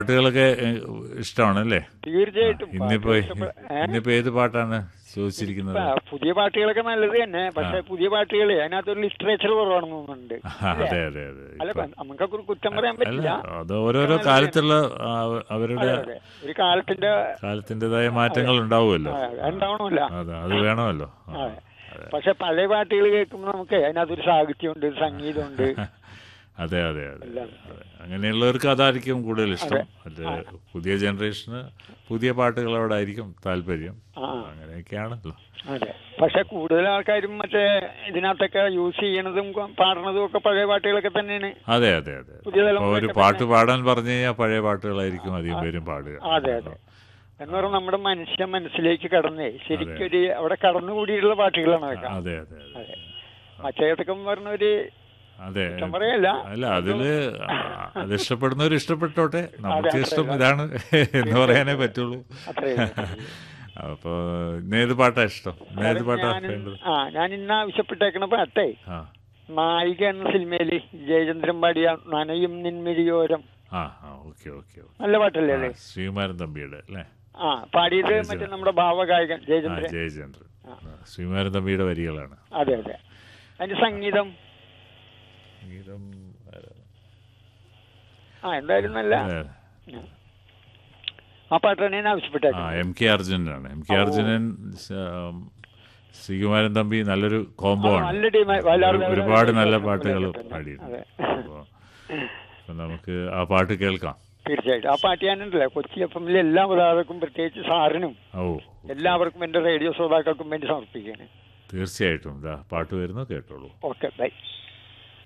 പാട്ടുകളൊക്കെ ഏഹ്, ഇഷ്ടമാണല്ലേ തീർച്ചയായിട്ടും ഇന്നിപ്പോ പാട്ട് ഇഷ്ടപ്പെ- ഏ? ഇന്നിപ്പോ ഏത് പാട്ടാണ് ചോദിച്ചിരിക്കുന്നത് ആ, പുതിയ പാട്ടുകളൊക്കെ നല്ലത് തന്നെ പക്ഷെ പുതിയ പാട്ടുകളെ അതിനകത്തൊരു ലിറ്ററേച്ചർ കുറവാണെന്ന് തോന്നുന്നുണ്ട് അതെ അതെ അതെ അല്ല ഇപ്പൊ- നമുക്കൊക്കെ ഒരു കുറ്റം പറയാൻ അല്ല പറ്റില്ല അത് ഓരോരോ കാലത്തുള്ള ആ, അവരുടെ അതെ, അതെ. ഒരു കാലത്തിന്റെ കാലത്തിൻ്റെതായ മാറ്റങ്ങൾ ഉണ്ടാവുമല്ലോ ആ, ഉണ്ടാവണമല്ല അതെ അത് വേണമല്ലോ ആ, അതെ. പക്ഷെ പഴയ പാട്ടുകൾ കേൾക്കുമ്പോൾ നമുക്ക് അതിനകത്തൊരു സാഹിത്യമുണ്ട് സംഗീതമുണ്ട് അതെ അതെ അതെ എല്ലാം. അതെ. അങ്ങനെയുള്ളവർക്ക് അതായിരിക്കും കൂടുതൽ ഇഷ്ടം അത് പുതിയ ജനറേഷന് പുതിയ പാട്ടുകളോടായിരിക്കും താല്പര്യം ആ അങ്ങനെയൊക്കെയാണല്ലോ അതെ പക്ഷെ കൂടുതൽ ആൾക്കാരും മറ്റേ ഇതിനകത്തൊക്കെ യൂസ് ചെയ്യണതും കൊ- പാടുന്നതും ഒക്കെ പഴയ പാട്ടുകളൊക്കെ തന്നെയാണ് അതെ അതെ അതെ പുതിയ അപ്പോൾ ഒരു തലമുറയൊക്കെ പാട്ട് പാടാൻ പറഞ്ഞു കഴിഞ്ഞാൽ പഴയ പാട്ടുകളായിരിക്കും അധികം പേരും പാടുക അതെ അതെ എന്ന് പറഞ്ഞാൽ നമ്മുടെ മനുഷ്യ മനസ്സിലേക്ക് കടന്നേ ശരിക്കും ഒരു അവിടെ കടന്നുകൂടിയിട്ടുള്ള പാട്ടുകളാണ് അതൊക്കെ അതെ അതെ അതെ അതെ മറ്റേതൊക്കെ പറഞ്ഞ ഒരു അതെ കുറ്റം പറയല്ല അല്ല അതില് അത് ഇഷ്ടപ്പെടുന്നവർ ഇഷ്ടപ്പെട്ടോട്ടെ നമുക്ക് അതെ, ഇഷ്ടം ഇതാണ് എന്ന് പറയാനേ പറ്റുള്ളൂ അത്രേ അപ്പൊ ഇന്നേത് പാട്ടാ ഇഷ്ടം ഇന്നേത് പാട്ടാ ഞാൻ വേണ്ടത് ആ ഞാൻ ഇന്ന് ആവശ്യപ്പെട്ടേക്കണ പാട്ടേ ആ നായിക എന്ന സിനിമയില് ജയചന്ദ്രൻ പാടിയ നനയും നിൻമിഴിയോരം ആ ആ ഓക്കെ ഓക്കെ ഓക്കെ നല്ല പാട്ടല്ലേ അത് ശ്രീകുമാരൻ തമ്പിയുടെ അല്ലേ ആ പാടിയത് മറ്റേ നമ്മുടെ ഭാവഗായകൻ ആ ജയചന്ദ്രൻ ജയചന്ദ്രൻ ആ, ശ്രീകുമാരൻ തമ്പിയുടെ വരികളാണ് അതെ അതെ അതിന്റെ സംഗീതം ഗീതം ആരാ? ആ എന്തായാലും നല്ല അതെ. ആ പാട്ടാണ് ഞാൻ ആ ആവശ്യപ്പെട്ടേക്കുന്നത് എം കെ അർജുനനാണ് എം കെ അർജുനൻ സ- ശ്രീകുമാരൻ തമ്പി നല്ലൊരു കോംബോ ആ, ആണ് നല്ല ടീം വയലാർ ഒരുപാട് നല്ല പാട്ടുകൾ പാടിയിട്ടുണ്ട് അതെ അപ്പോൾ അപ്പോൾ നമുക്ക് ആ പാട്ട് കേൾക്കാം തീർച്ചയായിട്ടും ആ പാട്ട് ഞാനുണ്ടല്ലോ കൊച്ചി എഫ് എമ്മിലെ എല്ലാ പ്രധാനക്കും പ്രത്യേകിച്ച് സാറിനും ഓ എല്ലാവർക്കും എന്റെ റേഡിയോ ശ്രോതാക്കൾക്കും വേണ്ടി സമർപ്പിക്കുകയാണ് തീർച്ചയായിട്ടും ഇതാ പാട്ട് വരുന്നു കേട്ടോളൂ ഓക്കെ ബൈ